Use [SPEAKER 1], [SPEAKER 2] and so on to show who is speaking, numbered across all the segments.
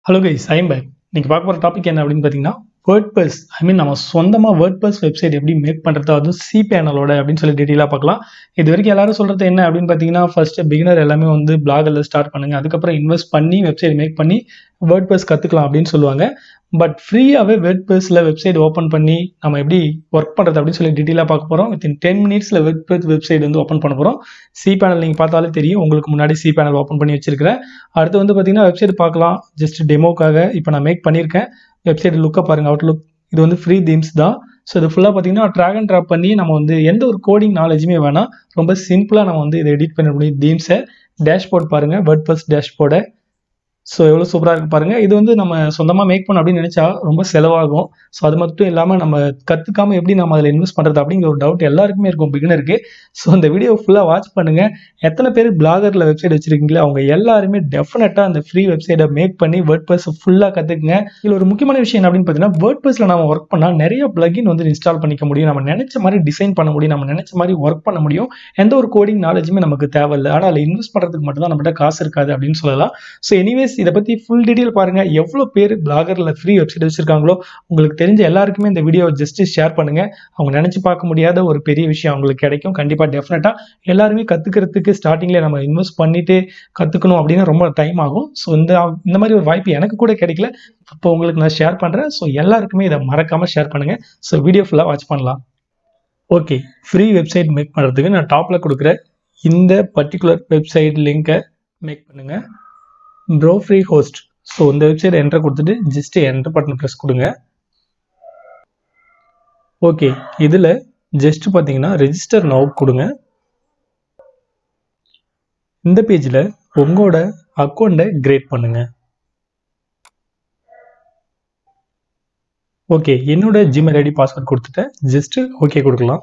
[SPEAKER 1] hello guys I'm back இன்னைக்கு பார்க்க போகிற டாபிக் என்ன அப்படின்னு பார்த்தீங்கன்னா வேர்ட்பஸ் ஐ மீன் நம்ம சொந்தமாக வேர்ட்பஸ் வெப்சைட் எப்படி மேக் பண்ணுறது அதுவும் சி பேனலோட அப்படின்னு சொல்லி டீட்டெயிலாக பார்க்கலாம் இது வரைக்கும் எல்லாரும் சொல்கிறது என்ன அப்படின்னு பார்த்தீங்கன்னா ஃபர்ஸ்ட் பிகினர் எல்லாமே வந்து பிளாகில் ஸ்டார்ட் பண்ணுங்க அதுக்கப்புறம் இன்வெஸ்ட் பண்ணி வெப்சைட் மேக் பண்ணி வேர்ட்பஸ் கற்றுக்கலாம் அப்படின்னு சொல்லுவாங்க பட் ஃப்ரீயாகவே வேர்ட்பஸில் வெப்சைட் ஓப்பன் பண்ணி நம்ம எப்படி ஒர்க் பண்ணுறது அப்படின்னு சொல்லி டீட்டெயிலாக பார்க்க போகிறோம் வித்தின் டென் மினிட்ஸில் வேர்ட்பஸ் வெப்சைட் வந்து ஓப்பன் பண்ண போகிறோம் சி பேனல் நீங்கள் பார்த்தாலே தெரியும் உங்களுக்கு முன்னாடி சி பேனல் ஓப்பன் பண்ணி வச்சிருக்கிறேன் அடுத்து வந்து பார்த்தீங்கன்னா வெப்சைட் பார்க்கலாம் ஜஸ்ட் டெமோக்காக இப்போ நான் மேக் பண்ணியிருக்கேன் வெப்சைட் லுக்கை பாருங்கள் அவுட்லுக் இது வந்து ஃப்ரீ தீம்ஸ் தான் ஸோ இது ஃபுல்லாக பார்த்தீங்கன்னா ட்ராக் அண்ட் ட்ராப் பண்ணி நம்ம வந்து எந்த ஒரு கோடிங் நாலேஜுமே வேணாம் ரொம்ப சிம்பிளாக நம்ம வந்து இதை எடிட் பண்ண முடியும் தீம்ஸை டேஷ்போர்ட் பாருங்கள் வேர்ட்பஸ் டேஷ்போர்டை ஸோ எவ்வளோ சூப்பராக இருக்கு பாருங்கள் இது வந்து நம்ம சொந்தமாக மேக் பண்ண அப்படின்னு நினச்சா ரொம்ப செலவாகும் ஸோ அது மட்டும் இல்லாமல் நம்ம கற்றுக்காம எப்படி நம்ம அதில் இன்வெஸ்ட் பண்ணுறது அப்படிங்கிற ஒரு டவுட் எல்லாருக்குமே இருக்கும் பிகினருக்கு ஸோ இந்த வீடியோ ஃபுல்லாக வாட்ச் பண்ணுங்கள் எத்தனை பேர் பிளாகரில் வெப்சைட் வச்சிருக்கீங்களோ அவங்க எல்லாருமே டெஃபினட்டாக அந்த ஃப்ரீ வெப்சைட்டை மேக் பண்ணி வேர்ட்பஸ் ஃபுல்லாக கற்றுக்குங்க இதில் ஒரு முக்கியமான விஷயம் என்ன அப்படின்னு பார்த்தீங்கன்னா வேர்ட்பஸில் நம்ம ஒர்க் பண்ணால் நிறைய பிளகின் வந்து இன்ஸ்டால் பண்ணிக்க முடியும் நம்ம நினச்ச மாதிரி டிசைன் பண்ண முடியும் நம்ம நினச்ச மாதிரி ஒர்க் பண்ண முடியும் எந்த ஒரு கோடிங் நாலேஜுமே நமக்கு தேவையில்லை ஆனால் அதில் இன்வெஸ்ட் பண்ணுறதுக்கு மட்டும் தான் நம்மகிட்ட காசு இருக்காது அப்படின்னு சொல்லலாம் ஸோ எனிவேஸ் இதை பற்றி ஃபுல் டீட்டெயில் பாருங்கள் எவ்வளோ பேர் பிளாகரில் ஃப்ரீ வெப்சைட் வச்சிருக்காங்களோ உங்களுக்கு தெரிஞ்ச எல்லாருக்குமே இந்த வீடியோ ஜஸ்ட் ஷேர் பண்ணுங்கள் அவங்க நினச்சி பார்க்க முடியாத ஒரு பெரிய விஷயம் அவங்களுக்கு கிடைக்கும் கண்டிப்பாக டெஃபினட்டாக எல்லாருமே கற்றுக்கிறதுக்கு ஸ்டார்டிங்கில் நம்ம இன்வெஸ்ட் பண்ணிட்டு கற்றுக்கணும் அப்படின்னா ரொம்ப டைம் ஆகும் ஸோ இந்த இந்த மாதிரி ஒரு வாய்ப்பு எனக்கு கூட கிடைக்கல இப்போ உங்களுக்கு நான் ஷேர் பண்ணுறேன் ஸோ எல்லாருக்குமே இதை மறக்காமல் ஷேர் பண்ணுங்கள் ஸோ வீடியோ ஃபுல்லாக வாட்ச் பண்ணலாம் ஓகே ஃப்ரீ வெப்சைட் மேக் பண்ணுறதுக்கு நான் டாப்பில் கொடுக்குற இந்த பர்டிகுலர் வெப்சைட் லிங்கை மேக் பண்ணுங்கள் ப்ரோ ஃப்ரீ ஹோஸ்ட் ஸோ இந்த வெப்சைட் என்ட்ரு கொடுத்துட்டு ஜஸ்ட் என்ட்ரு பட்டன் ப்ரெஸ் கொடுங்க ஓகே இதில் ஜஸ்ட் பார்த்தீங்கன்னா ரெஜிஸ்டர் நவ் கொடுங்க இந்த பேஜில் உங்களோட அக்கௌண்ட்டை கிரியேட் பண்ணுங்க ஓகே என்னோட ஜிமெயில் ஐடி பாஸ்வேர்ட் கொடுத்துட்டேன் ஜஸ்ட் ஓகே கொடுக்கலாம்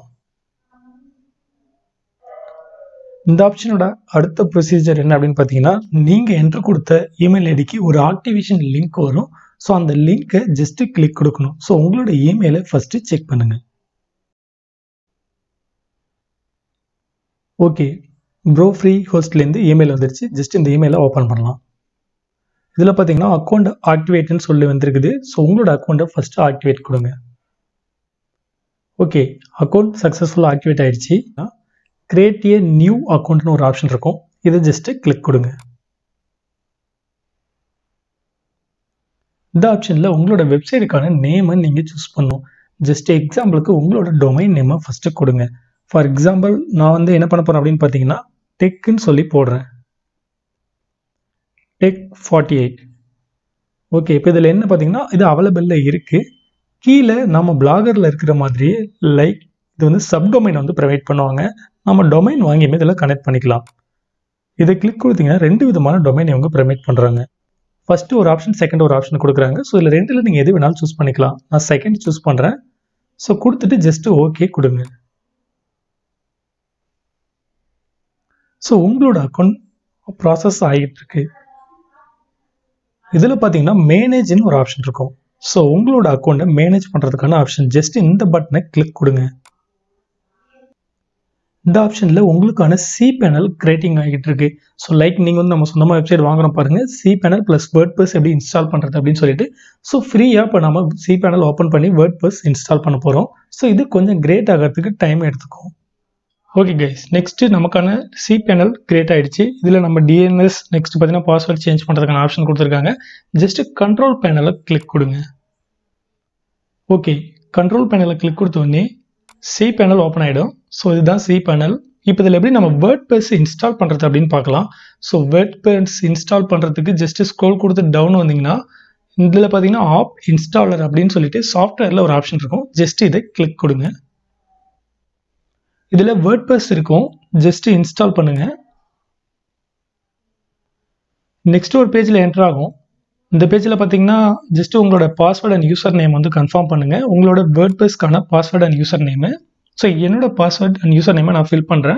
[SPEAKER 1] இந்த ஆப்ஷனோட அடுத்த ப்ரொசீஜர் என்ன அப்படின்னு பார்த்தீங்கன்னா நீங்கள் என்ட்ரு கொடுத்த இமெயில் ஐடிக்கு ஒரு ஆக்டிவேஷன் லிங்க் வரும் ஸோ அந்த லிங்க்கை ஜஸ்ட் கிளிக் கொடுக்கணும் ஸோ உங்களோட இமெயிலை ஃபஸ்ட்டு செக் பண்ணுங்கள் ஓகே ப்ரோ ஃப்ரீ ஹோஸ்ட்லேருந்து இமெயில் வந்துருச்சு ஜஸ்ட் இந்த இமெயிலை ஓப்பன் பண்ணலாம் இதில் பார்த்தீங்கன்னா அக்கௌண்ட் ஆக்டிவேட்னு சொல்லி வந்திருக்குது ஸோ உங்களோட அக்கௌண்ட்டை ஃபஸ்ட்டு ஆக்டிவேட் கொடுங்க ஓகே அக்கௌண்ட் சக்ஸஸ்ஃபுல்லாக ஆக்டிவேட் ஆயிடுச்சு கிரியேட் ஏ நியூ அக்கௌண்ட்னு ஒரு ஆப்ஷன் இருக்கும் இதை ஜஸ்ட்டு கிளிக் கொடுங்க இந்த ஆப்ஷனில் உங்களோட வெப்சைட்டுக்கான நேமை நீங்கள் சூஸ் பண்ணணும் ஜஸ்ட் எக்ஸாம்பிளுக்கு உங்களோட டொமைன் நேமை ஃபஸ்ட்டு கொடுங்க ஃபார் எக்ஸாம்பிள் நான் வந்து என்ன பண்ண போகிறேன் அப்படின்னு பார்த்தீங்கன்னா டெக்குன்னு சொல்லி போடுறேன் டெக் ஃபார்ட்டி எயிட் ஓகே இப்போ இதில் என்ன பார்த்தீங்கன்னா இது அவைலபிளில் இருக்குது கீழே நம்ம பிளாகரில் இருக்கிற மாதிரியே லைக் இது வந்து சப்டொமைன் வந்து ப்ரொவைட் பண்ணுவாங்க நம்ம டொமைன் வாங்கியுமே இதில் கனெக்ட் பண்ணிக்கலாம் இதை கிளிக் கொடுத்தீங்கன்னா ரெண்டு விதமான டொமைன் இவங்க ப்ரொவைட் பண்ணுறாங்க ஃபஸ்ட்டு ஒரு ஆப்ஷன் செகண்ட் ஒரு ஆப்ஷன் கொடுக்குறாங்க ஸோ இதில் ரெண்டில் நீங்கள் எது வேணாலும் சூஸ் பண்ணிக்கலாம் நான் செகண்ட் சூஸ் பண்ணுறேன் ஸோ கொடுத்துட்டு ஜஸ்ட்டு ஓகே கொடுங்க ஸோ உங்களோட அக்கௌண்ட் ப்ராசஸ் ஆகிட்டு இருக்கு இதில் பார்த்தீங்கன்னா மேனேஜ்னு ஒரு ஆப்ஷன் இருக்கும் ஸோ உங்களோட அக்கௌண்ட்டை மேனேஜ் பண்ணுறதுக்கான ஆப்ஷன் ஜஸ்ட் இந்த பட்டனை கிளிக் கொடுங்க இந்த ஆப்ஷனில் உங்களுக்கான சி பேனல் கிரியேட்டிங் ஆகிட்டு இருக்கு ஸோ லைக் நீங்கள் வந்து நம்ம சொந்தமாக வெப்சைட் வாங்குறோம் பாருங்க C panel plus WordPress எப்படி இன்ஸ்டால் பண்ணுறது அப்படின்னு சொல்லிட்டு ஸோ ஃப்ரீயாக இப்போ நம்ம சி பேனல் ஓப்பன் பண்ணி வேர்ட் பஸ் இன்ஸ்டால் பண்ண போகிறோம் ஸோ இது கொஞ்சம் கிரேட் ஆகிறதுக்கு டைம் எடுத்துக்கும் ஓகே கைஸ் நெக்ஸ்ட்டு நமக்கான சி பேனல் கிரியேட் ஆகிடுச்சு இதில் நம்ம டிஎன்எஸ் நெக்ஸ்ட் பார்த்தீங்கன்னா பாஸ்வேர்ட் சேஞ்ச் பண்ணுறதுக்கான ஆப்ஷன் கொடுத்துருக்காங்க ஜஸ்ட் கண்ட்ரோல் பேனலை கிளிக் கொடுங்க ஓகே கண்ட்ரோல் பேனலை கிளிக் கொடுத்த உடனே சி பேனல் ஓப்பன் ஆகிடும் ஸோ இதுதான் சி பேனல் இப்போ இதில் எப்படி நம்ம வேர்ட் பேஸ் இன்ஸ்டால் பண்ணுறது அப்படின்னு பார்க்கலாம் ஸோ வேர்ட் பேஸ் இன்ஸ்டால் பண்ணுறதுக்கு ஜஸ்ட் ஸ்க்ரோல் கொடுத்து டவுன் வந்தீங்கன்னா இதில் பார்த்தீங்கன்னா ஆப் இன்ஸ்டாலர் அப்படின்னு சொல்லிட்டு சாஃப்ட்வேரில் ஒரு ஆப்ஷன் இருக்கும் ஜஸ்ட் இதை கிளிக் கொடுங்க இதில் வேர்ட் பேஸ் இருக்கும் ஜஸ்ட் இன்ஸ்டால் பண்ணுங்க நெக்ஸ்ட் ஒரு பேஜில் என்டர் ஆகும் இந்த பேஜில் பார்த்தீங்கன்னா ஜஸ்ட் உங்களோட பாஸ்வேர்ட் அண்ட் யூசர் நேம் வந்து கன்ஃபார்ம் பண்ணுங்க உங்களோட வேர்ட் பேஸ்க்கான password and user name so என்னோட பாஸ்வேர்ட் அண்ட் யூசர் நேமை நான் ஃபில் பண்ணுறேன்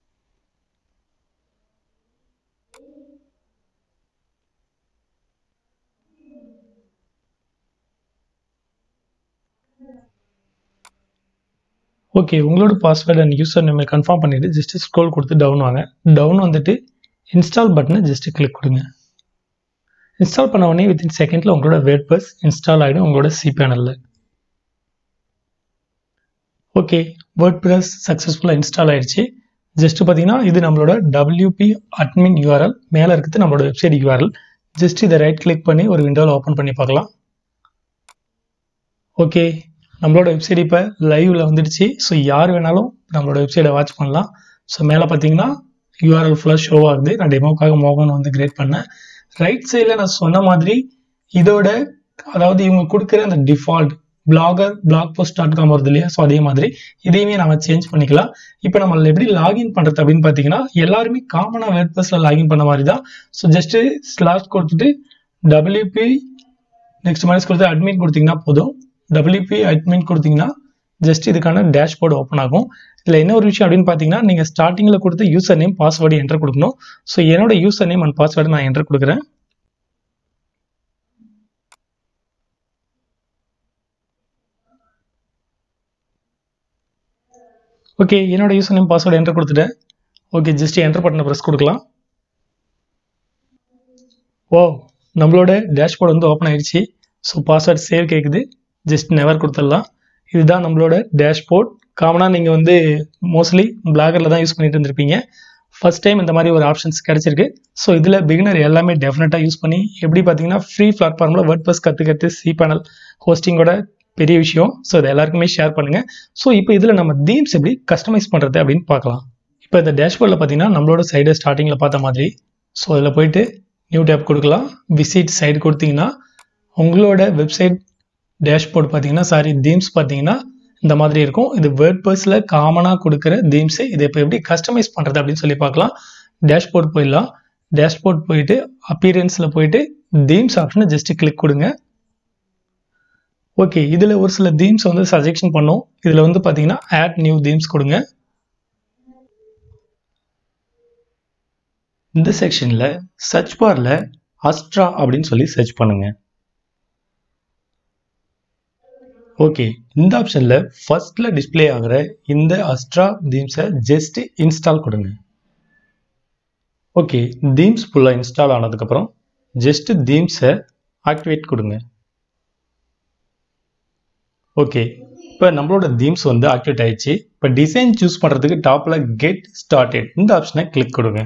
[SPEAKER 1] ஓகே உங்களோட பாஸ்வேர்ட் அண்ட் யூசர் நேமை கன்ஃபார்ம் பண்ணிவிட்டு ஜஸ்ட் ஸ்க்ரோல் கொடுத்து டவுன் வாங்க டவுன் வந்துட்டு இன்ஸ்டால் பட்டனை ஜஸ்ட் கிளிக் கொடுங்க இன்ஸ்டால் பண்ண உடனே வித்தின் செகண்டில் உங்களோட வேர்ட்பஸ் இன்ஸ்டால் ஆகிடும் உங்களோட சி பேனலில் ஓகே வேர்ட்பிரஸ் சக்ஸஸ்ஃபுல்லாக இன்ஸ்டால் ஆயிடுச்சு ஜஸ்ட் பார்த்தீங்கன்னா இது நம்மளோட டபிள்யூபி அட்மின் யூஆர்எல் மேலே இருக்குது நம்மளோட வெப்சைட் யூஆர்எல் ஜஸ்ட் இதை ரைட் கிளிக் பண்ணி ஒரு விண்டோவில் ஓப்பன் பண்ணி பார்க்கலாம் ஓகே நம்மளோட வெப்சைட் இப்போ லைவில் வந்துடுச்சு ஸோ யார் வேணாலும் நம்மளோட வெப்சைட்டை வாட்ச் பண்ணலாம் ஸோ மேலே பார்த்தீங்கன்னா யூஆர்எல் ஃபுல்லாக ஷோ ஆகுது நான் டெமோக்காக மோகன் வந்து கிரியேட் பண்ணேன் ரைட் சைடில் நான் சொன்ன மாதிரி இதோட அதாவது இவங்க கொடுக்குற அந்த default blogger blog post dot com வருது இல்லையா ஸோ அதே மாதிரி இதையுமே நம்ம சேஞ்ச் பண்ணிக்கலாம் இப்போ நம்ம எப்படி லாகின் பண்ணுறது அப்படின்னு பார்த்தீங்கன்னா எல்லாருமே காமனாக வேர்ட்பஸில் லாகின் பண்ண மாதிரி தான் ஸோ ஜஸ்ட்டு ஸ்லாஷ் கொடுத்துட்டு டபிள்யூபி நெக்ஸ்ட் மைனஸ் கொடுத்து அட்மின் கொடுத்தீங்கன்னா போதும் டபிள்யூபி அட்மின் கொடுத்தீங்கன்னா ஜஸ்ட் இதுக்கான டேஷ்போர்டு ஓப்பன் ஆகும் இதில் என்ன ஒரு விஷயம் அப்படின்னு பார்த்தீங்கன்னா நீங்கள் ஸ்டார்டிங்கில் கொடுத்த யூசர் நேம் பாஸ்வேர்டு என்டர் கொடுக்கணும் ஸோ என்னோட யூசர் நேம் அண்ட் பாஸ்வேர்டு நான் என்டர் கொடுக்குறேன் ஓகே என்னோட யூசர் நேம் பாஸ்வேர்டு என்டர் கொடுத்துட்டேன் ஓகே ஜஸ்ட் என்டர் பட்டனை ப்ரெஸ் கொடுக்கலாம் ஓ நம்மளோட டேஷ்போர்டு வந்து ஓப்பன் ஆயிடுச்சு ஸோ பாஸ்வேர்ட் சேவ் கேட்குது ஜஸ்ட் நெவர் கொடுத்துடலாம் இதுதான் நம்மளோட டேஷ்போர்ட் காமனாக நீங்கள் வந்து மோஸ்ட்லி பிளாகரில் தான் யூஸ் பண்ணிட்டு இருந்திருப்பீங்க ஃபர்ஸ்ட் டைம் இந்த மாதிரி ஒரு ஆப்ஷன்ஸ் கிடைச்சிருக்கு ஸோ இதில் பிகினர் எல்லாமே டெஃபினட்டாக யூஸ் பண்ணி எப்படி பார்த்தீங்கன்னா ஃப்ரீ பிளாட்ஃபார்மில் வேர்ட் பஸ் கற்றுக்கிறது சி பேனல் ஹோஸ்டிங்கோட பெரிய விஷயம் ஸோ இதை எல்லாருக்குமே ஷேர் பண்ணுங்கள் ஸோ இப்போ இதில் நம்ம தீம்ஸ் எப்படி கஸ்டமைஸ் பண்ணுறது அப்படின்னு பார்க்கலாம் இப்போ இந்த டேஷ்போர்டில் பார்த்தீங்கன்னா நம்மளோட சைடு ஸ்டார்டிங்கில் பார்த்த மாதிரி ஸோ அதில் போயிட்டு நியூ டேப் கொடுக்கலாம் விசிட் சைடு கொடுத்தீங்கன்னா உங்களோட வெப்சைட் டேஷ்போர்ட் பார்த்தீங்கன்னா சாரி தீம்ஸ் பார்த்தீங்கன்னா இந்த மாதிரி இருக்கும் இது வேர்ட் பர்ஸில் காமனாக கொடுக்குற தீம்ஸு இதை இப்போ எப்படி கஸ்டமைஸ் பண்ணுறது அப்படின்னு சொல்லி பார்க்கலாம் டேஷ்போர்ட் போயிடலாம் டேஷ்போர்ட் போயிட்டு அப்பியரன்ஸில் போயிட்டு தீம்ஸ் ஆப்ஷனை ஜஸ்ட் கிளிக் கொடுங்க ஓகே இதில் ஒரு சில தீம்ஸ் வந்து சஜெக்ஷன் பண்ணும் இதில் வந்து பார்த்தீங்கன்னா ஆட் நியூ தீம்ஸ் கொடுங்க இந்த செக்ஷனில் சர்ச் பாரில் அஸ்ட்ரா அப்படின்னு சொல்லி சர்ச் பண்ணுங்க ஓகே இந்த ஆப்ஷனில் ஃபர்ஸ்ட்ல டிஸ்பிளே ஆகிற இந்த அஸ்ட்ரா தீம்ஸை ஜஸ்ட் இன்ஸ்டால் கொடுங்க ஓகே தீம்ஸ் ஃபுல்லாக இன்ஸ்டால் ஆனதுக்கப்புறம் ஜஸ்ட் தீம்ஸை ஆக்டிவேட் கொடுங்க ஓகே இப்போ நம்மளோட தீம்ஸ் வந்து ஆக்டிவேட் ஆயிடுச்சு இப்போ டிசைன் சூஸ் பண்ணுறதுக்கு டாப்பில் கெட் ஸ்டார்டட் இந்த ஆப்ஷனை கிளிக் கொடுங்க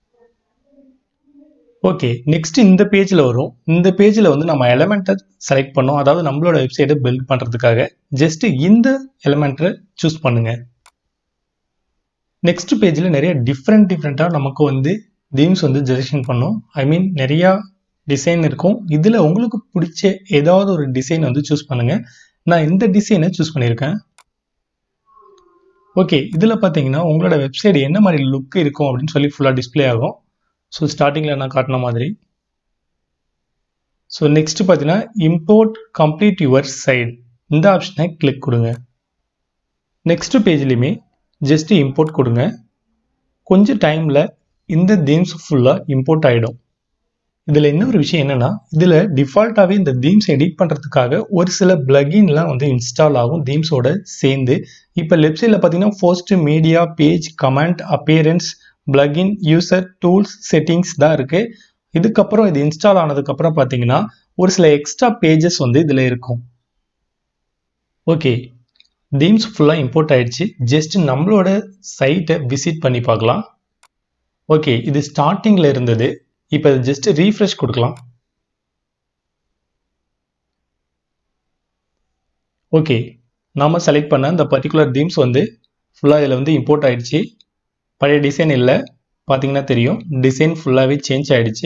[SPEAKER 1] ஓகே நெக்ஸ்ட் இந்த பேஜில் வரும் இந்த பேஜில் வந்து நம்ம எலமெண்ட்டை செலக்ட் பண்ணோம் அதாவது நம்மளோட வெப்சைட்டை பில்ட் பண்ணுறதுக்காக ஜஸ்ட் இந்த எலமெண்ட்டை சூஸ் பண்ணுங்க நெக்ஸ்ட் பேஜில் நிறைய டிஃப்ரெண்ட் டிஃப்ரெண்ட்டாக நமக்கு வந்து தீம்ஸ் வந்து ஜெஷன் பண்ணும் ஐ மீன் நிறையா டிசைன் இருக்கும் இதில் உங்களுக்கு பிடிச்ச ஏதாவது ஒரு டிசைன் வந்து சூஸ் பண்ணுங்க நான் இந்த டிசைனை சூஸ் பண்ணியிருக்கேன் ஓகே இதில் பார்த்தீங்கன்னா உங்களோட வெப்சைட் என்ன மாதிரி லுக் இருக்கும் அப்படின்னு சொல்லி ஃபுல்லாக டிஸ்பிளே ஆகும் ஸோ ஸ்டார்டிங்கில் நான் காட்டின மாதிரி ஸோ நெக்ஸ்ட் பார்த்தீங்கன்னா இம்போர்ட் கம்ப்ளீட் யுவர் சைடு இந்த ஆப்ஷனை கிளிக் கொடுங்க நெக்ஸ்ட் பேஜ்லேயுமே ஜஸ்ட் இம்போர்ட் கொடுங்க கொஞ்சம் டைமில் இந்த தீம்ஸ் ஃபுல்லாக இம்போர்ட் ஆகிடும் இதில் இன்னொரு விஷயம் என்னென்னா இதில் டிஃபால்ட்டாகவே இந்த தீம்ஸ் எடிட் பண்ணுறதுக்காக ஒரு சில பிளகின்லாம் வந்து இன்ஸ்டால் ஆகும் தீம்ஸோட சேர்ந்து இப்போ லெஃப்ட் சைடில் பார்த்தீங்கன்னா post media page comment appearance plugin user tools settings தான் இருக்குது இதுக்கப்புறம் இது இன்ஸ்டால் ஆனதுக்கப்புறம் பார்த்தீங்கன்னா ஒரு சில எக்ஸ்ட்ரா பேஜஸ் வந்து இதில் இருக்கும் ஓகே தீம்ஸ் ஃபுல்லாக இம்போர்ட் ஆயிடுச்சு ஜஸ்ட் நம்மளோட சைட்டை விசிட் பண்ணி பார்க்கலாம் ஓகே இது ஸ்டார்டிங்கில் இருந்தது இப்போ ஜஸ்ட் ரீஃப்ரெஷ் கொடுக்கலாம் ஓகே நாம் செலக்ட் பண்ண இந்த பர்டிகுலர் தீம்ஸ் வந்து ஃபுல்லாக இதில் வந்து இம்போர்ட் ஆயிடுச்சு பழைய டிசைன் இல்லை பார்த்தீங்கன்னா தெரியும் டிசைன் ஃபுல்லாகவே சேஞ்ச் ஆகிடுச்சு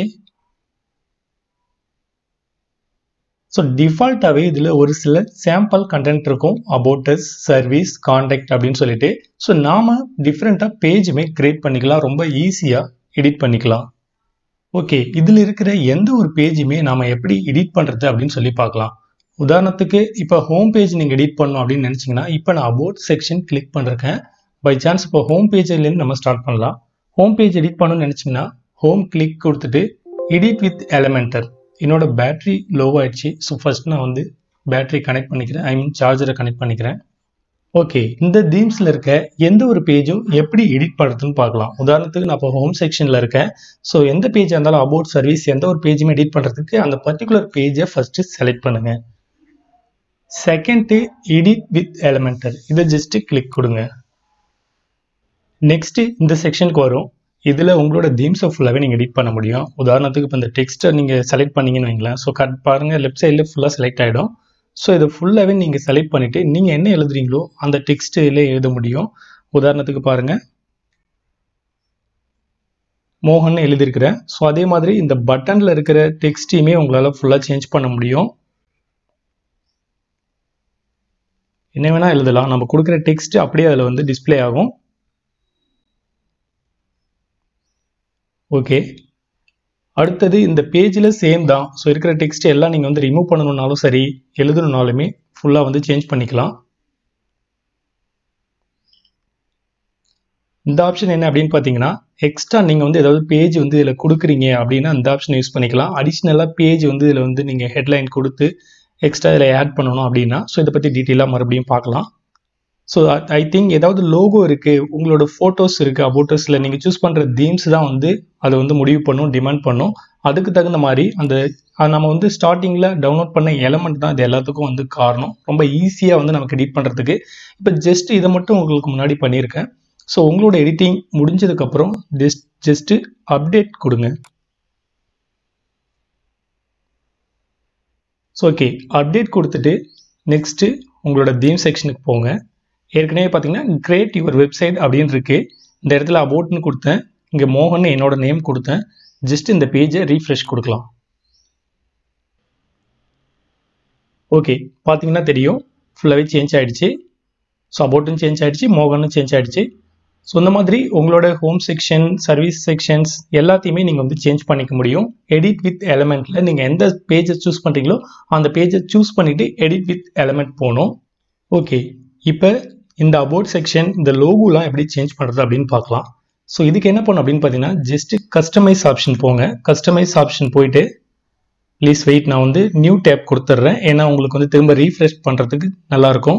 [SPEAKER 1] ஸோ டிஃபால்ட்டாகவே இதில் ஒரு சில சாம்பிள் கண்டென்ட் இருக்கும் அபவுட்டஸ் சர்வீஸ் கான்டாக்ட் அப்படின்னு சொல்லிட்டு ஸோ நாம் டிஃப்ரெண்ட்டாக பேஜுமே க்ரியேட் பண்ணிக்கலாம் ரொம்ப ஈஸியாக எடிட் பண்ணிக்கலாம் ஓகே இதில் இருக்கிற எந்த ஒரு பேஜுமே நாம் எப்படி எடிட் பண்ணுறது அப்படின்னு சொல்லி பார்க்கலாம் உதாரணத்துக்கு இப்போ ஹோம் பேஜ் நீங்கள் எடிட் பண்ணணும் அப்படின்னு நினச்சிங்கன்னா இப்போ நான் அபவுட் செக்ஷன் கிளிக் பண்ணிருக்கேன் பை சான்ஸ் இப்போ ஹோம் பேஜ்லேருந்து நம்ம ஸ்டார்ட் பண்ணலாம் ஹோம் பேஜ் எடிட் பண்ணணும்னு நினச்சிங்கன்னா ஹோம் கிளிக் கொடுத்துட்டு எடிட் வித் எலமெண்டர் என்னோட பேட்ரி லோ ஆயிடுச்சு ஸோ ஃபர்ஸ்ட் நான் வந்து பேட்ரி கனெக்ட் பண்ணிக்கிறேன் ஐ மீன் சார்ஜரை கனெக்ட் பண்ணிக்கிறேன் ஓகே இந்த தீம்ஸில் இருக்க எந்த ஒரு பேஜும் எப்படி எடிட் பண்ணுறதுன்னு பார்க்கலாம் உதாரணத்துக்கு நான் இப்போ ஹோம் செக்ஷனில் இருக்கேன் ஸோ எந்த பேஜாக இருந்தாலும் அபவுட் சர்வீஸ் எந்த ஒரு பேஜுமே எடிட் பண்ணுறதுக்கு அந்த பர்டிகுலர் பேஜை ஃபஸ்ட்டு செலக்ட் பண்ணுங்கள் செகண்டு எடிட் வித் எலமெண்டர் இதை ஜஸ்ட்டு கிளிக் கொடுங்க நெக்ஸ்ட்டு இந்த செக்ஷனுக்கு வரும் இதில் உங்களோட தீம்ஸை ஃபுல்லாகவே நீங்கள் எடிட் பண்ண முடியும் உதாரணத்துக்கு இப்போ இந்த டெக்ஸ்ட்டை நீங்கள் செலக்ட் பண்ணீங்கன்னு வைங்களேன் ஸோ கட் பாருங்கள் லெஃப்ட் சைடில் ஃபுல்லாக செலக்ட் ஆகிடும் ஸோ இதை ஃபுல்லாகவே நீங்கள் செலக்ட் பண்ணிவிட்டு நீங்கள் என்ன எழுதுறீங்களோ அந்த டெக்ஸ்ட்டில் எழுத முடியும் உதாரணத்துக்கு பாருங்கள் மோகன் எழுதியிருக்கிறேன் ஸோ அதே மாதிரி இந்த பட்டனில் இருக்கிற டெக்ஸ்ட்டையுமே உங்களால் ஃபுல்லாக சேஞ்ச் பண்ண முடியும் என்ன வேணால் எழுதலாம் நம்ம கொடுக்குற டெக்ஸ்ட் அப்படியே அதில் வந்து டிஸ்பிளே ஆகும் ஓகே அடுத்தது இந்த பேஜில் சேம் தான் ஸோ இருக்கிற டெக்ஸ்ட் எல்லாம் நீங்கள் வந்து ரிமூவ் பண்ணணுன்னாலும் சரி எழுதணுன்னாலுமே ஃபுல்லாக வந்து சேஞ்ச் பண்ணிக்கலாம் இந்த ஆப்ஷன் என்ன அப்படின்னு பார்த்தீங்கன்னா எக்ஸ்ட்ரா நீங்கள் வந்து ஏதாவது பேஜ் வந்து இதில் கொடுக்குறீங்க அப்படின்னா இந்த ஆப்ஷன் யூஸ் பண்ணிக்கலாம் அடிஷ்னலாக பேஜ் வந்து இதில் வந்து நீங்கள் ஹெட்லைன் கொடுத்து எக்ஸ்ட்ரா இதில் ஆட் பண்ணணும் அப்படின்னா ஸோ இதை பற்றி டீட்டெயிலாக மறுபடியும் பார்க்கலாம் ஸோ ஐ திங்க் ஏதாவது லோகோ இருக்குது உங்களோட ஃபோட்டோஸ் இருக்குது அபோட்டோஸில் நீங்கள் சூஸ் பண்ணுற தீம்ஸ் தான் வந்து அதை வந்து முடிவு பண்ணும் டிமாண்ட் பண்ணும் அதுக்கு தகுந்த மாதிரி அந்த நம்ம வந்து ஸ்டார்டிங்கில் டவுன்லோட் பண்ண எலமெண்ட் தான் இது எல்லாத்துக்கும் வந்து காரணம் ரொம்ப ஈஸியாக வந்து நமக்கு எடிட் பண்ணுறதுக்கு இப்போ ஜஸ்ட் இதை மட்டும் உங்களுக்கு முன்னாடி பண்ணியிருக்கேன் ஸோ உங்களோட எடிட்டிங் முடிஞ்சதுக்கப்புறம் ஜஸ்ட் ஜஸ்ட்டு அப்டேட் கொடுங்க ஸோ ஓகே அப்டேட் கொடுத்துட்டு நெக்ஸ்ட்டு உங்களோட தீம் செக்ஷனுக்கு போங்க ஏற்கனவே பார்த்தீங்கன்னா கிரியேட் யுவர் வெப்சைட் அப்படின்னு இருக்கு இந்த இடத்துல அபோட்னு கொடுத்தேன் இங்கே மோகன் என்னோட நேம் கொடுத்தேன் ஜஸ்ட் இந்த பேஜை ரீஃப்ரெஷ் கொடுக்கலாம் ஓகே பார்த்தீங்கன்னா தெரியும் ஃபுல்லாகவே சேஞ்ச் ஆகிடுச்சு ஸோ அபோட்டும் சேஞ்ச் ஆகிடுச்சு மோகனும் சேஞ்ச் ஆகிடுச்சு ஸோ இந்த மாதிரி உங்களோட ஹோம் செக்ஷன் சர்வீஸ் செக்ஷன்ஸ் எல்லாத்தையுமே நீங்கள் வந்து சேஞ்ச் பண்ணிக்க முடியும் எடிட் வித் எலமெண்ட்டில் நீங்கள் எந்த பேஜை சூஸ் பண்ணுறீங்களோ அந்த பேஜை சூஸ் பண்ணிவிட்டு எடிட் வித் எலமெண்ட் போகணும் ஓகே இப்போ இந்த அபோட் செக்ஷன் இந்த லோகோலாம் எப்படி சேஞ்ச் பண்ணுறது அப்படின்னு பார்க்கலாம் ஸோ இதுக்கு என்ன பண்ணும் அப்படின்னு பார்த்தீங்கன்னா ஜஸ்ட் கஸ்டமைஸ் ஆப்ஷன் போங்க கஸ்டமைஸ் ஆப்ஷன் போயிட்டு ப்ளீஸ் வெயிட் நான் வந்து நியூ டேப் கொடுத்துட்றேன் ஏன்னா உங்களுக்கு வந்து திரும்ப ரீஃப்ரெஷ் பண்ணுறதுக்கு நல்லாயிருக்கும்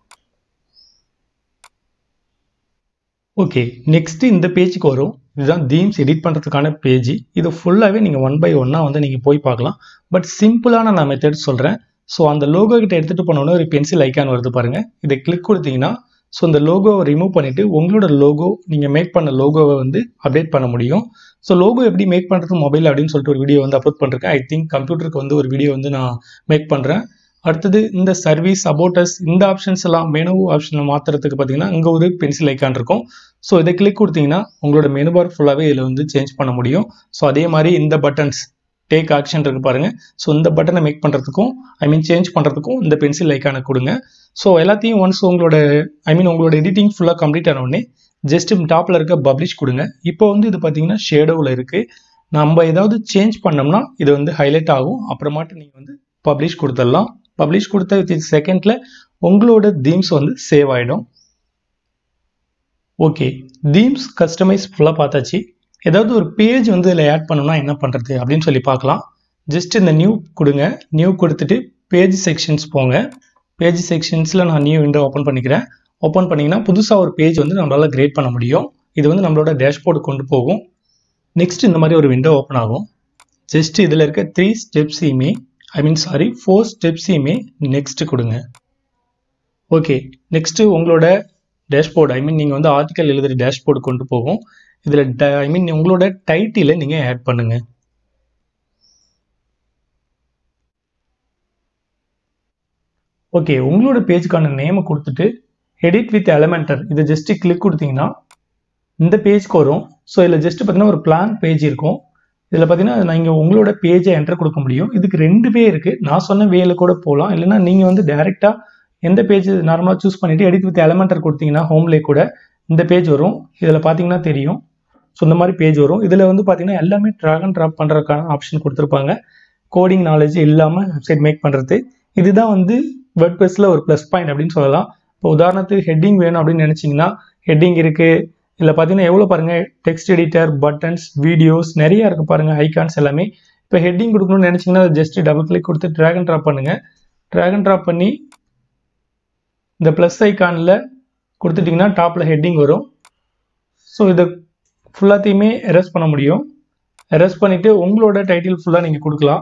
[SPEAKER 1] ஓகே நெக்ஸ்ட் இந்த பேஜுக்கு வரும் இதுதான் தீம்ஸ் எடிட் பண்ணுறதுக்கான பேஜ் இது ஃபுல்லாகவே நீங்கள் ஒன் பை ஒன்னாக வந்து நீங்கள் போய் பார்க்கலாம் பட் சிம்பிளான நான் மெத்தட் சொல்கிறேன் ஸோ அந்த லோகோ கிட்ட எடுத்துகிட்டு போனோன்னே ஒரு பென்சில் ஐக்கான் வருது பாருங்கள் இதை கிளிக் கொடுத்தீங்கன்னா ஸோ இந்த லோகோவை ரிமூவ் பண்ணிவிட்டு உங்களோட லோகோ நீங்கள் மேக் பண்ண லோகோவை வந்து அப்டேட் பண்ண முடியும் ஸோ லோகோ எப்படி மேக் பண்ணுறது மொபைல் அப்படின்னு சொல்லிட்டு ஒரு வீடியோ வந்து அப்லோட் பண்ணிருக்கேன் ஐ திங்க் கம்ப்யூட்டருக்கு வந்து ஒரு வீடியோ வந்து நான் மேக் பண்ணுறேன் அடுத்தது இந்த சர்வீஸ் அபோட்டஸ் இந்த ஆப்ஷன்ஸ் எல்லாம் மெனு ஆப்ஷனில் மாற்றுறதுக்கு பார்த்தீங்கன்னா இங்கே ஒரு பென்சில் ஐக்கான் இருக்கும் ஸோ இதை கிளிக் கொடுத்தீங்கன்னா உங்களோட மெனு பார் ஃபுல்லாகவே இதில் வந்து சேஞ்ச் பண்ண முடியும் ஸோ அதே மாதிரி இந்த பட்டன்ஸ் டேக் ஆக்ஷன் இருக்கு பாருங்க ஸோ இந்த பட்டனை மேக் பண்ணுறதுக்கும் ஐ மீன் சேஞ்ச் பண்ணுறதுக்கும் இந்த பென்சில் ஐக்கானை கொடுங்க ஸோ எல்லாத்தையும் ஒன்ஸ் உங்களோட ஐ மீன் உங்களோட எடிட்டிங் ஃபுல்லாக கம்ப்ளீட் ஆன உடனே ஜஸ்ட் டாப்பில் இருக்க பப்ளிஷ் கொடுங்க இப்போ வந்து இது பார்த்தீங்கன்னா ஷேடோவில் இருக்குது நம்ம ஏதாவது சேஞ்ச் பண்ணோம்னா இது வந்து ஹைலைட் ஆகும் அப்புறமாட்டு நீங்கள் வந்து பப்ளிஷ் கொடுத்துடலாம் பப்ளிஷ் கொடுத்த வித் செகண்டில் உங்களோட தீம்ஸ் வந்து சேவ் ஆகிடும் ஓகே தீம்ஸ் கஸ்டமைஸ் ஃபுல்லாக பார்த்தாச்சு ஏதாவது ஒரு பேஜ் வந்து இதில் ஆட் பண்ணணும்னா என்ன பண்ணுறது அப்படின்னு சொல்லி பார்க்கலாம் ஜஸ்ட் இந்த நியூ கொடுங்க நியூ கொடுத்துட்டு பேஜ் செக்ஷன்ஸ் போங்க பேஜ் செக்ஷன்ஸில் நான் நியூ விண்டோ ஓப்பன் பண்ணிக்கிறேன் ஓப்பன் பண்ணிங்கன்னா புதுசாக ஒரு பேஜ் வந்து நம்மளால் கிரியேட் பண்ண முடியும் இது வந்து நம்மளோட டேஷ்போர்டு கொண்டு போகும் நெக்ஸ்ட் இந்த மாதிரி ஒரு விண்டோ ஓப்பன் ஆகும் ஜஸ்ட் இதில் இருக்க த்ரீ ஸ்டெப்ஸையுமே ஐ மீன் சாரி ஃபோர் ஸ்டெப்ஸையுமே நெக்ஸ்ட் கொடுங்க ஓகே நெக்ஸ்ட்டு உங்களோட டேஷ்போர்டு ஐ மீன் நீங்கள் வந்து ஆர்டிக்கல் எழுதுகிற டேஷ்போர்டு கொண்டு போகும் இதில் ஐ மீன் உங்களோட டைட்டிலை நீங்கள் ஆட் பண்ணுங்க ஓகே உங்களோட பேஜுக்கான நேமை கொடுத்துட்டு எடிட் வித் எலமெண்டர் இதை ஜஸ்ட் கிளிக் கொடுத்தீங்கன்னா இந்த பேஜ்க்கு வரும் ஸோ இதில் ஜஸ்ட் பார்த்தீங்கன்னா ஒரு பிளான் பேஜ் இருக்கும் இதில் பார்த்தீங்கன்னா நீங்கள் உங்களோட பேஜை என்டர் கொடுக்க முடியும் இதுக்கு ரெண்டு வே இருக்குது நான் சொன்ன வேல கூட போகலாம் இல்லைன்னா நீங்கள் வந்து டேரெக்டாக எந்த பேஜ் நார்மலாக சூஸ் பண்ணிவிட்டு எடிட் வித் எலமெண்டர் கொடுத்தீங்கன்னா ஹோம்லே கூட இந்த பேஜ் வரும் இதில் பார்த்தீங்கன்னா தெரியும் ஸோ இந்த மாதிரி பேஜ் வரும் இதில் வந்து பார்த்தீங்கன்னா எல்லாமே ட்ராக் அண்ட் ட்ராப் பண்ணுறதுக்கான ஆப்ஷன் கொடுத்துருப்பாங்க கோடிங் நாலேஜ் இல்லாமல் வெப்சைட் மேக் பண்ணுறது இதுதான் வந்து வேர்ட்பிரஸில் ஒரு ப்ளஸ் பாயிண்ட் அப்படின்னு சொல்லலாம் இப்போ உதாரணத்துக்கு ஹெட்டிங் வேணும் அப்படின்னு நினச்சிங்கன்னா ஹெட்டிங் இருக்குது இதில் பார்த்தீங்கன்னா எவ்வளோ பாருங்கள் டெக்ஸ்ட் எடிட்டர் பட்டன்ஸ் வீடியோஸ் நிறையா இருக்குது பாருங்கள் ஐகான்ஸ் எல்லாமே இப்போ ஹெட்டிங் கொடுக்கணும்னு நினச்சிங்கன்னா ஜஸ்ட் டபுள் கிளிக் கொடுத்து ட்ராக் அண்ட் ட்ராப் பண்ணுங்கள் ட்ராக் அண்ட் ட்ராப் பண்ணி இந்த ப்ளஸ் ஐக்கானில் கொடுத்துட்டிங்கன்னா டாப்பில் ஹெட்டிங் வரும் ஸோ இதை ஃபுல்லாத்தையுமே எரஸ் பண்ண முடியும் எரஸ் பண்ணிவிட்டு உங்களோட டைட்டில் ஃபுல்லாக நீங்கள் கொடுக்கலாம்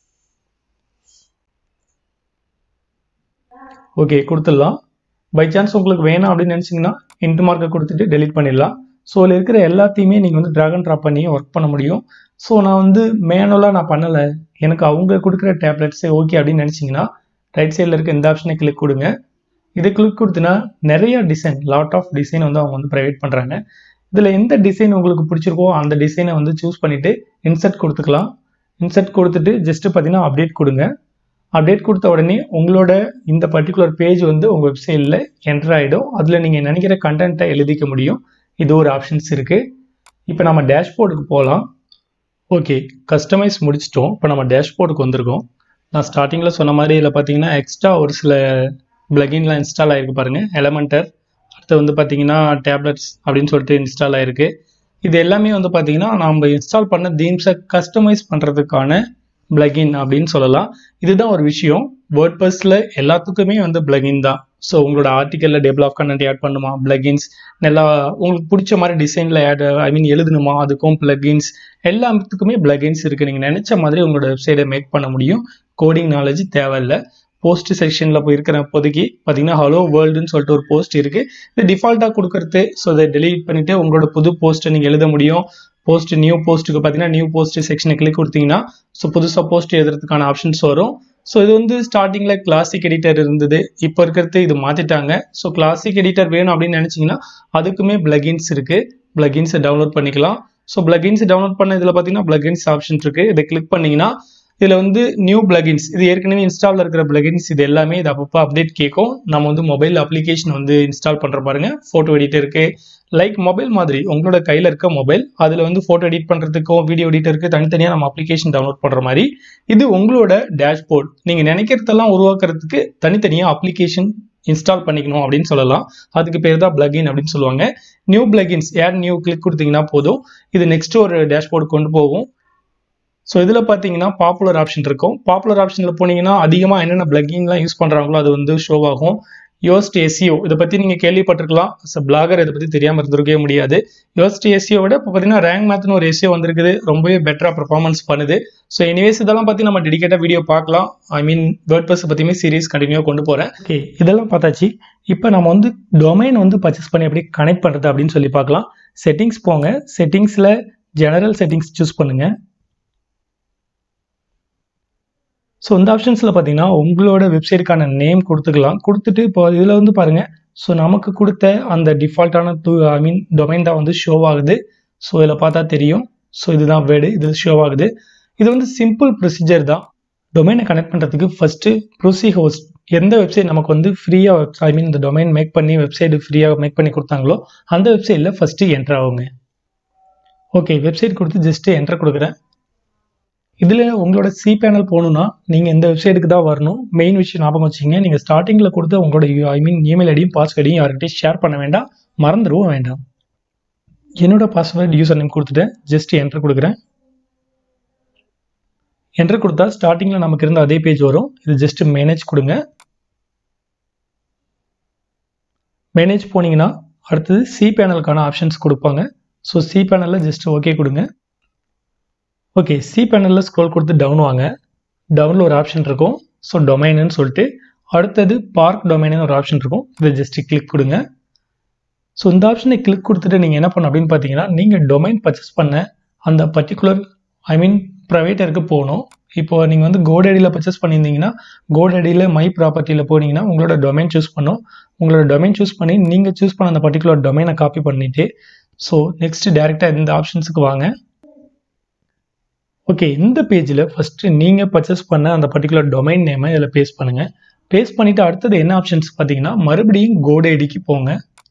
[SPEAKER 1] ஓகே கொடுத்துடலாம் பை சான்ஸ் உங்களுக்கு வேணாம் அப்படின்னு நினச்சிங்கன்னா இன்ட் மார்க்கை கொடுத்துட்டு டெலிட் பண்ணிடலாம் ஸோ அதில் இருக்கிற எல்லாத்தையுமே நீங்கள் வந்து ட்ராக் அண்ட் ட்ராப் பண்ணி ஒர்க் பண்ண முடியும் ஸோ நான் வந்து மேனுவலாக நான் பண்ணலை எனக்கு அவங்க கொடுக்குற டேப்லெட்ஸே ஓகே அப்படின்னு நினச்சிங்கன்னா ரைட் சைடில் இருக்க இந்த ஆப்ஷனை கிளிக் கொடுங்க இதை கிளிக் கொடுத்தனா நிறைய டிசைன் லாட் ஆஃப் டிசைன் வந்து அவங்க வந்து ப்ரைவேட் பண்ணுறாங்க இதில் எந்த டிசைன் உங்களுக்கு பிடிச்சிருக்கோ அந்த டிசைனை வந்து சூஸ் பண்ணிவிட்டு இன்சர்ட் கொடுத்துக்கலாம் இன்சர்ட் கொடுத்துட்டு ஜஸ்ட்டு பார்த்தீங்கன்னா அப்டேட் கொடுங்க அப்டேட் கொடுத்த உடனே உங்களோட இந்த பர்டிகுலர் பேஜ் வந்து உங்கள் வெப்சைட்டில் என்டர் ஆகிடும் அதில் நீங்கள் நினைக்கிற கண்டென்ட்டை எழுதிக்க முடியும் இது ஒரு ஆப்ஷன்ஸ் இருக்குது இப்போ நம்ம டேஷ்போர்டுக்கு போகலாம் ஓகே கஸ்டமைஸ் முடிச்சிட்டோம் இப்போ நம்ம டேஷ்போர்டுக்கு வந்திருக்கோம் நான் ஸ்டார்டிங்கில் சொன்ன மாதிரி இதில் பார்த்தீங்கன்னா எக்ஸ்ட்ரா ஒரு சில பிளகின்லாம் இன்ஸ்டால் ஆகிருக்கு பாருங்கள் எலமெண்டர் அடுத்து வந்து பார்த்தீங்கன்னா டேப்லெட்ஸ் அப்படின்னு சொல்லிட்டு இன்ஸ்டால் ஆகிருக்கு இது எல்லாமே வந்து பார்த்தீங்கன்னா நம்ம இன்ஸ்டால் பண்ண தீம்ஸை கஸ்டமைஸ் பண்ணுறதுக்கான பிளகின் அப்படின்னு சொல்லலாம் இதுதான் ஒரு விஷயம் வேர்ட்பஸில் எல்லாத்துக்குமே வந்து பிளகின் தான் ஸோ உங்களோட ஆர்டிக்கலில் டேபிள் ஆஃப் கண்டென்ட் ஆட் பண்ணுமா பிளகின்ஸ் நல்லா உங்களுக்கு பிடிச்ச மாதிரி டிசைனில் ஆட் ஐ மீன் எழுதணுமா அதுக்கும் பிளகின்ஸ் எல்லாத்துக்குமே பிளகின்ஸ் இருக்குது நீங்கள் நினச்ச மாதிரி உங்களோட வெப்சைட்டை மேக் பண்ண முடியும் கோடிங் நாலேஜ் தேவையில்லை போஸ்ட் செக்ஷனில் போய் இருக்கிற இப்போதைக்கு பார்த்தீங்கன்னா ஹலோ வேர்ல்டுன்னு சொல்லிட்டு ஒரு போஸ்ட் இருக்குது இது டிஃபால்ட்டாக கொடுக்கறது ஸோ அதை டெலீட் பண்ணிவிட்டு உங்களோட புது போஸ்ட்டை நீங்கள் எழுத முடியும் போஸ்ட் நியூ போஸ்ட்டுக்கு பார்த்தீங்கன்னா நியூ போஸ்ட் செக்ஷனை கிளிக் கொடுத்தீங்கன்னா ஸோ புதுசாக போஸ்ட் எழுதுறதுக்கான ஆப்ஷன்ஸ் வரும் ஸோ இது வந்து ஸ்டார்டிங்கில் கிளாசிக் எடிட்டர் இருந்தது இப்போ இருக்கிறது இது மாற்றிட்டாங்க ஸோ கிளாசிக் எடிட்டர் வேணும் அப்படின்னு நினச்சிங்கன்னா அதுக்குமே பிளகின்ஸ் இருக்குது பிளகின்ஸை டவுன்லோட் பண்ணிக்கலாம் ஸோ பிளகின்ஸ் டவுன்லோட் பண்ண இதில் பார்த்தீங்கன்னா பிளகின்ஸ் ஆப்ஷன் இருக்குது இதை கிளிக் பண்ணிங்கன்னா இதில் வந்து நியூ பிளகின்ஸ் இது ஏற்கனவே இன்ஸ்டாலில் இருக்கிற பிளகின்ஸ் இது எல்லாமே இது அப்பப்போ அப்டேட் கேட்கும் நம்ம வந்து மொபைல் அப்ளிகேஷன் வந்து இன்ஸ்டால் பண்ணுற பாருங்க ஃபோட்டோ எடிட்டருக்கு லைக் மொபைல் மாதிரி உங்களோட கையில் இருக்க மொபைல் அதில் வந்து ஃபோட்டோ எடிட் பண்ணுறதுக்கும் வீடியோ எடிட்டருக்கு தனித்தனியாக நம்ம அப்ளிகேஷன் டவுன்லோட் பண்ணுற மாதிரி இது உங்களோட டேஷ்போர்ட் நீங்கள் நினைக்கிறதெல்லாம் உருவாக்குறதுக்கு தனித்தனியாக அப்ளிகேஷன் இன்ஸ்டால் பண்ணிக்கணும் அப்படின்னு சொல்லலாம் அதுக்கு பேர் தான் பிளகின் அப்படின்னு சொல்லுவாங்க new plugins air new click கொடுத்தீங்கன்னா போதும் இது நெக்ஸ்ட் ஒரு டேஷ்போர்டு கொண்டு போகும் ஸோ இதில் பார்த்தீங்கன்னா பாப்புலர் ஆப்ஷன் இருக்கும் பாப்புலர் ஆப்ஷனில் போனீங்கன்னா அதிகமாக என்னென்ன பிளக்கிங்லாம் யூஸ் பண்ணுறாங்களோ அது வந்து ஷோ ஆகும் யோஸ்ட் எஸ்இஓ இதை பற்றி நீங்கள் கேள்விப்பட்டிருக்கலாம் ஸோ பிளாகர் இதை பற்றி தெரியாமல் இருந்திருக்கவே முடியாது யோஸ்ட் எஸ்இஓ விட இப்போ பார்த்தீங்கன்னா ரேங்க் மேத்னு ஒரு எஸ்இஓ வந்திருக்குது ரொம்பவே பெட்டராக பர்ஃபார்மன்ஸ் பண்ணுது ஸோ எனிவேஸ் இதெல்லாம் பற்றி நம்ம டெடிக்கேட்டாக வீடியோ பார்க்கலாம் ஐ மீன் வேர்ட் பஸ் பற்றியுமே சீரிஸ் கண்டினியூவாக கொண்டு போகிறேன் ஓகே இதெல்லாம் பார்த்தாச்சு இப்போ நம்ம வந்து டொமைன் வந்து பர்ச்சேஸ் பண்ணி எப்படி கனெக்ட் பண்ணுறது அப்படின்னு சொல்லி பார்க்கலாம் செட்டிங்ஸ் போங்க செட்டிங்ஸில் ஜெனரல் செட்டிங்ஸ் சூஸ் பண்ணுங்கள் ஸோ இந்த ஆப்ஷன்ஸில் பார்த்தீங்கன்னா உங்களோட வெப்சைட்டுக்கான நேம் கொடுத்துக்கலாம் கொடுத்துட்டு இப்போ இதில் வந்து பாருங்கள் ஸோ நமக்கு கொடுத்த அந்த டிஃபால்ட்டான டூ ஐ மீன் டொமைன் தான் வந்து ஷோ ஆகுது ஸோ இதில் பார்த்தா தெரியும் ஸோ இதுதான் வேர்டு இது ஷோ ஆகுது இது வந்து சிம்பிள் ப்ரொசீஜர் தான் டொமைனை கனெக்ட் பண்ணுறதுக்கு ஃபஸ்ட்டு ப்ரொசி ஹோஸ்ட் எந்த வெப்சைட் நமக்கு வந்து ஃப்ரீயாக ஐ மீன் இந்த டொமைன் மேக் பண்ணி வெப்சைட் ஃப்ரீயாக மேக் பண்ணி கொடுத்தாங்களோ அந்த வெப்சைட்டில் ஃபஸ்ட்டு என்ட்ரு ஆகுங்க ஓகே வெப்சைட் கொடுத்து ஜஸ்ட்டு என்ட்ரு கொடுக்குறேன் இதில் உங்களோட சி பேனல் போகணுன்னா நீங்கள் இந்த வெப்சைட்டுக்கு தான் வரணும் மெயின் விஷயம் ஞாபகம் வச்சுங்க நீங்கள் ஸ்டார்டிங்கில் கொடுத்த உங்களோட ஐ மீன் இமெயில் ஐடியும் பாஸ்வேர்டையும் யார்கிட்டையும் ஷேர் பண்ண வேண்டாம் மறந்துடவும் வேண்டாம் என்னோட பாஸ்வேர்டு யூசர் நேம் கொடுத்துட்டேன் ஜஸ்ட் என்ட்ரு கொடுக்குறேன் என்ட்ரு கொடுத்தா ஸ்டார்டிங்கில் நமக்கு இருந்த அதே பேஜ் வரும் இது ஜஸ்ட் மேனேஜ் கொடுங்க மேனேஜ் போனீங்கன்னா அடுத்தது சி பேனலுக்கான ஆப்ஷன்ஸ் கொடுப்பாங்க ஸோ சி பேனலில் ஜஸ்ட் ஓகே கொடுங்க ஓகே சி பேனலில் ஸ்க்ரோல் கொடுத்து டவுன் வாங்க டவுனில் ஒரு ஆப்ஷன் இருக்கும் ஸோ டொமைனுன்னு சொல்லிட்டு அடுத்தது பார்க் டொமைனு ஒரு ஆப்ஷன் இருக்கும் இதை ஜஸ்ட் கிளிக் கொடுங்க ஸோ இந்த ஆப்ஷனை கிளிக் கொடுத்துட்டு நீங்கள் என்ன பண்ணணும் அப்படின்னு பார்த்தீங்கன்னா நீங்கள் டொமைன் பர்ச்சேஸ் பண்ண அந்த பர்டிகுலர் ஐ மீன் ப்ரைவேட்டருக்கு போகணும் இப்போ நீங்கள் வந்து கோடடியில் பர்ச்சேஸ் பண்ணியிருந்தீங்கன்னா கோடடியில் மை ப்ராப்பர்ட்டியில் போனீங்கன்னா உங்களோட டொமைன் சூஸ் பண்ணும் உங்களோட டொமைன் சூஸ் பண்ணி நீங்கள் சூஸ் பண்ண அந்த பர்டிகுலர் டொமைனை காப்பி பண்ணிவிட்டு ஸோ நெக்ஸ்ட் டேரெக்டாக இந்த ஆப்ஷன்ஸுக்கு வாங்க ஓகே இந்த பேஜில் ஃபஸ்ட்டு நீங்கள் பர்ச்சேஸ் பண்ண அந்த பர்டிகுலர் டொமைன் நேமை இதில் பேஸ்ட் பண்ணுங்கள் பேஸ்ட் பண்ணிவிட்டு அடுத்தது என்ன ஆப்ஷன்ஸ் பார்த்தீங்கன்னா மறுபடியும் கோடேடிக்கு போங்க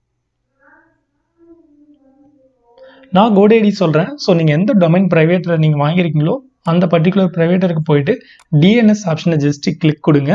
[SPEAKER 1] நான் கோடேடி சொல்கிறேன் ஸோ நீங்கள் எந்த டொமைன் ப்ரைவேட்டில் நீங்கள் வாங்கியிருக்கீங்களோ அந்த பர்டிகுலர் ப்ரைவேட்டருக்கு போயிட்டு டிஎன்எஸ் ஆப்ஷனை ஜஸ்ட் கிளிக் கொடுங்க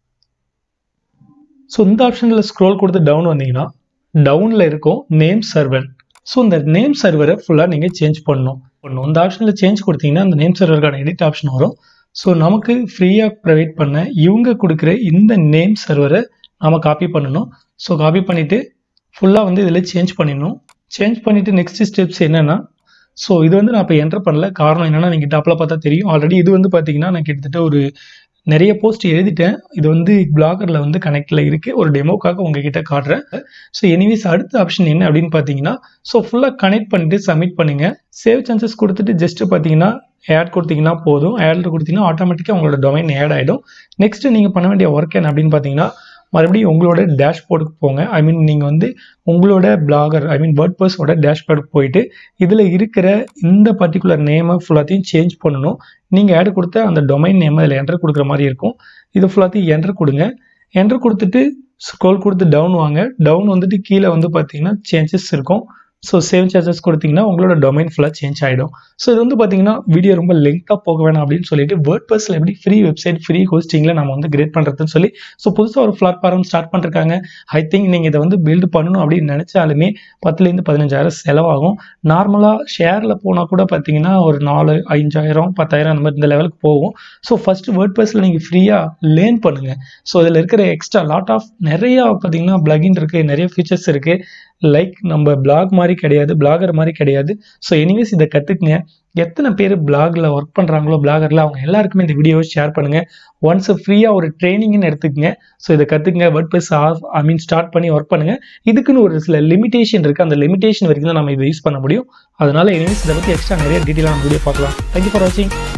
[SPEAKER 1] ஸோ இந்த ஆப்ஷனில் ஸ்க்ரோல் கொடுத்து டவுன் வந்தீங்கன்னா டவுனில் இருக்கும் நேம் சர்வர் ஸோ இந்த நேம் சர்வரை ஃபுல்லாக நீங்கள் சேஞ்ச் பண்ணணும் பண்ணணும் இந்த ஆப்ஷனில் சேஞ்ச் கொடுத்தீங்கன்னா அந்த நேம் சர்வருக்கான எடிட் ஆப்ஷன் வரும் ஸோ நமக்கு ஃப்ரீயாக ப்ரொவைட் பண்ண இவங்க கொடுக்குற இந்த நேம் சர்வரை நாம காப்பி பண்ணணும் ஸோ காப்பி பண்ணிவிட்டு ஃபுல்லாக வந்து இதில் சேஞ்ச் பண்ணிடணும் சேஞ்ச் பண்ணிவிட்டு நெக்ஸ்ட் ஸ்டெப்ஸ் என்னென்னா ஸோ இது வந்து நான் இப்போ என்டர் பண்ணல காரணம் என்னென்னா நீங்கள் டாப்பில் பார்த்தா தெரியும் ஆல்ரெடி இது வந்து பார்த்தீங்கன்னா நான் கிட்டத்தட்ட ஒரு நிறைய போஸ்ட் எழுதிட்டேன் இது வந்து பிளாகரில் வந்து கனெக்டில் இருக்குது ஒரு டெமோக்காக உங்ககிட்ட காட்டுறேன் ஸோ எனிவேஸ் அடுத்த ஆப்ஷன் என்ன அப்படின்னு பார்த்தீங்கன்னா ஸோ ஃபுல்லாக கனெக்ட் பண்ணிட்டு சப்மிட் பண்ணுங்கள் சேவ் சான்சஸ் கொடுத்துட்டு ஜஸ்ட் பார்த்தீங்கன்னா ஆட் கொடுத்தீங்கன்னா போதும் ஆட் கொடுத்தீங்கன்னா ஆட்டோமேட்டிக்காக உங்களோட டொமைன் ஆட் ஆகிடும் நெக்ஸ்ட் நீங்கள் பண்ண வேண்டிய ஒர்க் என்ன அப்படின்னு பார்த்தீங்கன்னா மறுபடியும் உங்களோட டேஷ்போர்டுக்கு போங்க ஐ மீன் நீங்கள் வந்து உங்களோட பிளாகர் ஐ மீன் வேர்ட் பர்ஸோட டேஷ்போர்டுக்கு போயிட்டு இதில் இருக்கிற இந்த பர்டிகுலர் நேமை ஃபுல்லாத்தையும் சேஞ்ச் பண்ணணும் நீங்கள் ஆட் கொடுத்த அந்த டொமைன் நேம் அதில் என்டர் கொடுக்குற மாதிரி இருக்கும் இது ஃபுல்லாத்தையும் என்டர் கொடுங்க என்டர் கொடுத்துட்டு ஸ்க்ரோல் கொடுத்து டவுன் வாங்க டவுன் வந்துட்டு கீழே வந்து பார்த்தீங்கன்னா சேஞ்சஸ் இருக்கும் ஸோ சேவ் சார்ஜஸ் கொடுத்தீங்கன்னா உங்களோட டொமைன் ஃபுல்லாக சேஞ்ச் ஆகிடும் ஸோ இது வந்து பார்த்தீங்கன்னா வீடியோ ரொம்ப லெங்காக போக வேணாம் அப்படின்னு சொல்லிட்டு வேர்ட் பர்ஸில் எப்படி ஃப்ரீ வெப்சைட் ஃப்ரீ ஹோஸ்டிங்கில் நம்ம வந்து கிரியேட் பண்ணுறதுன்னு சொல்லி ஸோ புதுசாக ஒரு பிளாட்ஃபார்ம் ஸ்டார்ட் பண்ணிருக்காங்க ஐ திங்க் நீங்கள் இதை வந்து பில்டு பண்ணணும் அப்படின்னு நினச்சாலுமே பத்துலேருந்து பதினஞ்சாயிரம் செலவாகும் நார்மலாக ஷேரில் போனால் கூட பார்த்தீங்கன்னா ஒரு நாலு அஞ்சாயிரம் பத்தாயிரம் அந்த மாதிரி இந்த லெவலுக்கு போகும் ஸோ ஃபஸ்ட்டு வேர்ட் பர்ஸில் நீங்கள் ஃப்ரீயாக லேர்ன் பண்ணுங்கள் ஸோ இதில் இருக்கிற எக்ஸ்ட்ரா லாட் ஆஃப் நிறையா பார்த்தீங்கன்னா பிளகின் இருக்குது நிறைய ஃபீச்சர்ஸ் இருக்குது லைக் நம்ம பிளாக் மாதிரி கிடையாது பிளாகர் மாதிரி கிடையாது ஸோ எனிவேஸ் இதை கற்றுக்குங்க எத்தனை பேர் பிளாகில் ஒர்க் பண்ணுறாங்களோ பிளாகரில் அவங்க எல்லாருக்குமே இந்த வீடியோவை ஷேர் பண்ணுங்கள் ஒன்ஸ் ஃப்ரீயாக ஒரு ட்ரைனிங்னு எடுத்துக்கங்க ஸோ இதை கற்றுக்குங்க WordPress of I mean start பண்ணி ஒர்க் பண்ணுங்கள் இதுக்குன்னு ஒரு சில லிமிடேஷன் இருக்குது அந்த லிமிடேஷன் வரைக்கும் தான் நம்ம இதை யூஸ் பண்ண முடியும் அதனால எனிவேஸ் இதை பற்றி எக்ஸ்ட்ரா நிறைய டீட்டெயிலாக நம்ம வீடியோ பார்க்கலாம் தேங்க்யூ ஃபார் வாட்சிங்